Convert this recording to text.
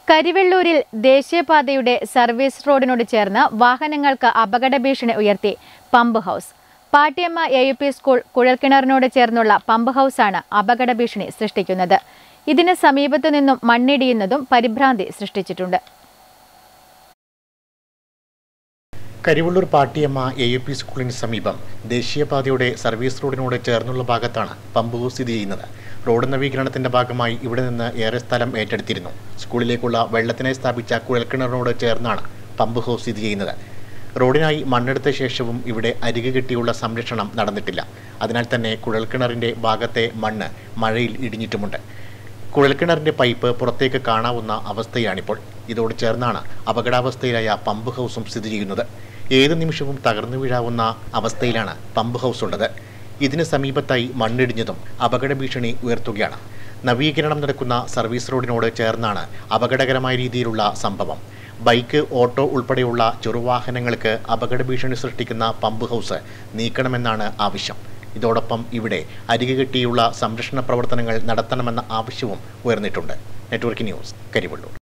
കരിവെള്ളൂരിൽ ദേശീയപാതയുടെ service റോഡിനോട് ചേർന്ന് വാഹനങ്ങൾക്ക് അപകട ഭീഷണി ഉയർത്തി pump house Pattiyamma A U P school കുഴൽക്കിണറിനോട് ചേർന്നുള്ള പമ്പ് ഹൗസാണ് അപകട ഭീഷണി സൃഷ്ടിക്കുന്നത് ഇതിന് സമീപത്തു നിന്നും മണ്ണിടിയുന്നതും പരിഭ്രാന്തി സൃഷ്ടിച്ചിട്ടുണ്ട് കരിവള്ളൂർ പാട്ടിയമ്മ എ യു പി സ്കൂളിന് സമീപം ദേശീയപാതയുടെ സർവീസ് റോഡിനോട് ചേർന്നുള്ള ഭാഗത്താണ് പമ്പ് ഹൗസ് സ്ഥിതി ചെയ്യുന്നത് റോഡ് നവീകരണത്തിന്റെ ഭാഗമായി ഇവിടെ നിന്ന് ഏറെ സ്ഥലം ഏറ്റെടുത്തിരുന്നു സ്കൂളിലേക്കുള്ള വെള്ളത്തിനായി സ്ഥാപിച്ച കുഴൽക്കിണറിനോട് ചേർന്നാണ് പമ്പ് ഹൗസ് സ്ഥിതി ചെയ്യുന്നത് റോഡിനായി മണ്ണെടുത്ത ശേഷവും ഇവിടെ അരികു കെട്ടിയുള്ള സംരക്ഷണം നടന്നിട്ടില്ല അതിനാൽ തന്നെ കുഴൽക്കിണറിന്റെ ഭാഗത്തെ മണ്ണ് മഴയിൽ ഇടിഞ്ഞിട്ടുമുണ്ട് കുഴൽക്കിണറിന്റെ പൈപ്പ് പുറത്തേക്ക് കാണാവുന്ന അവസ്ഥയാണിപ്പോൾ ഇതോട് ചേർന്നാണ് അപകടാവസ്ഥയിലായ പമ്പ് ഹൗസും സ്ഥിതി ചെയ്യുന്നത് ഏത് നിമിഷവും തകർന്നു വീഴാവുന്ന അവസ്ഥയിലാണ് പമ്പ് ഹൗസ് ഉള്ളത് ഇതിന് സമീപത്തായി മണ്ണിടിഞ്ഞതും അപകട ഭീഷണി ഉയർത്തുകയാണ് നവീകരണം നടക്കുന്ന സർവീസ് റോഡിനോട് ചേർന്നാണ് അപകടകരമായ രീതിയിലുള്ള സംഭവം ബൈക്ക് ഓട്ടോ ഉൾപ്പെടെയുള്ള ചെറുവാഹനങ്ങൾക്ക് അപകട ഭീഷണി സൃഷ്ടിക്കുന്ന പമ്പ് ഹൗസ് നീക്കണമെന്നാണ് ആവശ്യം ഇതോടൊപ്പം ഇവിടെ അരികെ കെട്ടിയുള്ള സംരക്ഷണ പ്രവർത്തനങ്ങൾ നടത്തണമെന്ന ആവശ്യവും ഉയർന്നിട്ടുണ്ട് നെറ്റ്വർക്ക് ന്യൂസ് കരിവള്ളൂർ